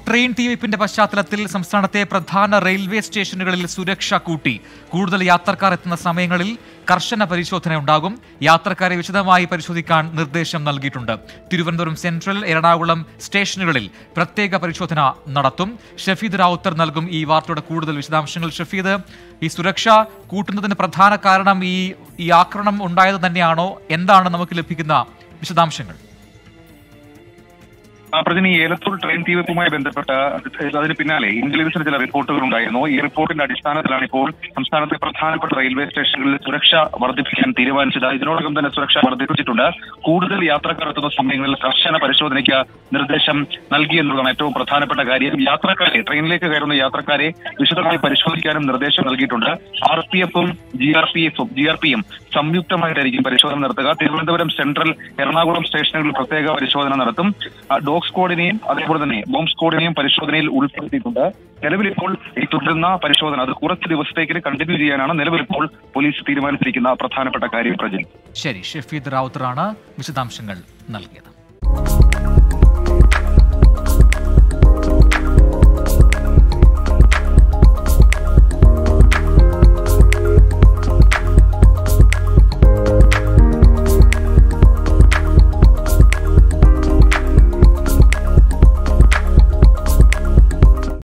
train തീവയ്പ്പിന്റെ പശ്ചാത്തലത്തിൽ സംസ്ഥാനത്തെ പ്രധാന റെയിൽവേ സ്റ്റേഷനുകളിൽ സുരക്ഷ കൂട്ടി കൂടുതൽ യാത്രക്കാർ എത്തുന്ന സമയങ്ങളിൽ കർശന പരിശോധന ഉണ്ടാകും യാത്രക്കാരെ വിശദമായി പരിശോധിക്കാൻ നിർദ്ദേശം നൽകിയിട്ടുണ്ട് തിരുവനന്തപുരം സെൻട്രൽ എറണാകുളം സ്റ്റേഷനുകളിൽ പ്രത്യേക പരിശോധന നടത്തും ഷഫീദ് റാവുത്തർ നൽകും ഈ വാർത്തയുടെ കൂടുതൽ വിശദാംശങ്ങൾ ഷഫീദ് ഈ സുരക്ഷ കൂട്ടുന്നതിന് പ്രധാന കാരണം ഈ ഈ ആക്രമണം ഉണ്ടായത് തന്നെയാണോ എന്താണ് നമുക്ക് ലഭിക്കുന്ന വിശദാംശങ്ങൾ ആ, പ്രതിനി ഏലത്തൂർ ട്രെയിൻ തീവെപ്പുമായി ബന്ധപ്പെട്ട് അതിന് പിന്നാലെ ഇന്റലിജൻസിന് ചില റിപ്പോർട്ടുകൾ ഉണ്ടായിരുന്നു ഈ റിപ്പോർട്ടിന്റെ അടിസ്ഥാനത്തിലാണ് ഇപ്പോൾ സംസ്ഥാനത്തെ പ്രധാനപ്പെട്ട റെയിൽവേ സ്റ്റേഷനുകളിൽ സുരക്ഷ വർദ്ധിപ്പിക്കാൻ തീരുമാനിച്ചത് ഇതിനോടകം തന്നെ സുരക്ഷ വർദ്ധിപ്പിച്ചിട്ടുണ്ട് കൂടുതൽ യാത്രക്കാർ എത്തുന്ന സമയങ്ങളിൽ കർശന പരിശോധനയ്ക്ക് നിർദ്ദേശം നൽകി എന്നുള്ളതാണ് ഏറ്റവും പ്രധാനപ്പെട്ട കാര്യം യാത്രക്കാരെ ട്രെയിനിലേക്ക് കയറുന്ന യാത്രക്കാരെ വിശദമായി പരിശോധിക്കാനും നിർദ്ദേശം നൽകിയിട്ടുണ്ട് ആർ പി എഫും ജി ആർ പി എഫും ജി ആർ പിയും സംയുക്തമായിട്ടായിരിക്കും പരിശോധന നടത്തുക തിരുവനന്തപുരം സെൻട്രൽ എറണാകുളം സ്റ്റേഷനുകളിൽ പ്രത്യേക പരിശോധന നടത്തും ആ, ഡോഗ് സ്ക്വാഡിനെയും അതേപോലെ തന്നെ ബോംബ് സ്ക്വാഡിനെയും പരിശോധനയിൽ ഉൾപ്പെടുത്തിയിട്ടുണ്ട് നിലവിൽ ഇപ്പോൾ ഈ തുടരുന്ന പരിശോധന അത് കുറച്ച് ദിവസത്തേക്ക് കണ്ടിന്യൂ ചെയ്യാനാണ് നിലവിൽ ഇപ്പോൾ പോലീസ് തീരുമാനിച്ചിരിക്കുന്ന പ്രധാനപ്പെട്ട കാര്യം പ്രജൻ ശരി ഷഫീദ് റാവുത്തറാണ് വിശദാംശങ്ങൾ നൽകിയത്